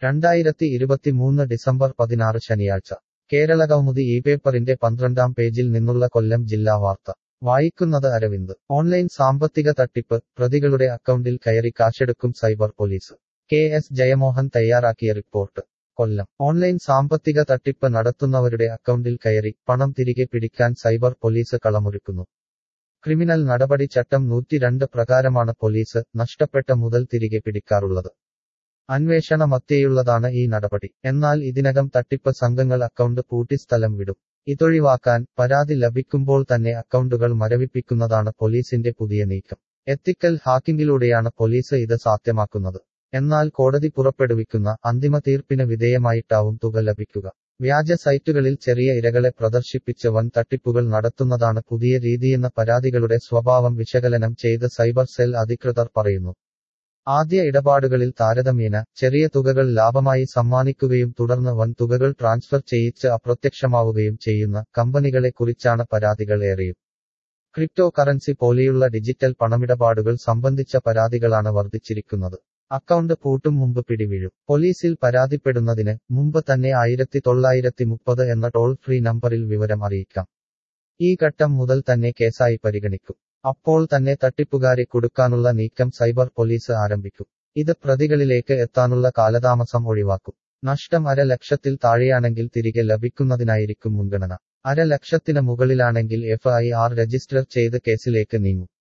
രണ്ടായിരത്തി ഇരുപത്തിമൂന്ന് ഡിസംബർ പതിനാറ് ശനിയാഴ്ച കേരളകൗമുദി ഈ പേപ്പറിന്റെ പന്ത്രണ്ടാം പേജിൽ നിന്നുള്ള കൊല്ലം ജില്ലാ വാർത്ത വായിക്കുന്നത് അരവിന്ദ് ഓൺലൈൻ സാമ്പത്തിക തട്ടിപ്പ് പ്രതികളുടെ അക്കൗണ്ടിൽ കയറി കാശെടുക്കും cyber police K S Jayamohan തയ്യാറാക്കിയ റിപ്പോർട്ട് കൊല്ലം ഓൺലൈൻ സാമ്പത്തിക തട്ടിപ്പ് നടത്തുന്നവരുടെ അക്കൗണ്ടിൽ കയറി പണം തിരികെ പിടിക്കാൻ സൈബർ പോലീസ് കളമൊരുക്കുന്നു ക്രിമിനൽ നടപടി ചട്ടം നൂറ്റിരണ്ട് പ്രകാരമാണ് പോലീസ് നഷ്ടപ്പെട്ട മുതൽ തിരികെ പിടിക്കാറുള്ളത് അന്വേഷണ മധ്യേയുള്ളതാണ് ഈ നടപടി എന്നാൽ ഇതിനകം തട്ടിപ്പ് സംഘങ്ങൾ അക്കൗണ്ട് പൂട്ടി സ്ഥലം വിടും ഇതൊഴിവാക്കാൻ പരാതി ലഭിക്കുമ്പോൾ തന്നെ അക്കൗണ്ടുകൾ മരവിപ്പിക്കുന്നതാണ് പോലീസിന്റെ പുതിയ നീക്കം എത്തിക്കൽ ഹാക്കിംഗിലൂടെയാണ് പോലീസ് ഇത് സാധ്യമാക്കുന്നത് എന്നാൽ കോടതി പുറപ്പെടുവിക്കുന്ന അന്തിമ തീർപ്പിന് വിധേയമായിട്ടാവും തുക ലഭിക്കുക വ്യാജ സൈറ്റുകളിൽ ചെറിയ ഇരകളെ പ്രദർശിപ്പിച്ച് വൻ തട്ടിപ്പുകൾ നടത്തുന്നതാണ് പുതിയ രീതിയെന്ന പരാതികളുടെ സ്വഭാവം വിശകലനം ചെയ്ത് സൈബർ സെൽ അധികൃതർ പറയുന്നു ആദ്യ ഇടപാടുകളിൽ താരതമ്യേന ചെറിയ തുകകൾ ലാഭമായി സമ്മാനിക്കുകയും തുടർന്ന് വൻ തുകകൾ ട്രാൻസ്ഫർ ചെയ്യിച്ച് അപ്രത്യക്ഷമാവുകയും ചെയ്യുന്ന കമ്പനികളെക്കുറിച്ചാണ് പരാതികൾ ഏറെയും ക്രിപ്റ്റോ കറൻസി പോലെയുള്ള ഡിജിറ്റൽ പണമിടപാടുകൾ സംബന്ധിച്ച പരാതികളാണ് വർദ്ധിച്ചിരിക്കുന്നത് അക്കൗണ്ട് പൂട്ടും മുമ്പ് പിടിവീഴും പോലീസിൽ പരാതിപ്പെടുന്നതിന് മുമ്പ് തന്നെ ആയിരത്തി തൊള്ളായിരത്തി മുപ്പത് എന്ന ടോൾ ഫ്രീ നമ്പറിൽ വിവരം അറിയിക്കാം ഈ ഘട്ടം മുതൽ തന്നെ കേസായി പരിഗണിക്കും അപ്പോൾ തന്നെ തട്ടിപ്പുകാരെ കൊടുക്കാനുള്ള നീക്കം സൈബർ പോലീസ് ആരംഭിക്കും ഇത് പ്രതികളിലേക്ക് എത്താനുള്ള കാലതാമസം ഒഴിവാക്കും നഷ്ടം അര ലക്ഷത്തിൽ താഴെയാണെങ്കിൽ തിരികെ ലഭിക്കുന്നതിനായിരിക്കും മുൻഗണന അര ലക്ഷത്തിന് മുകളിലാണെങ്കിൽ എഫ് ഐ ആർ രജിസ്റ്റർ ചെയ്ത് കേസിലേക്ക് നീങ്ങും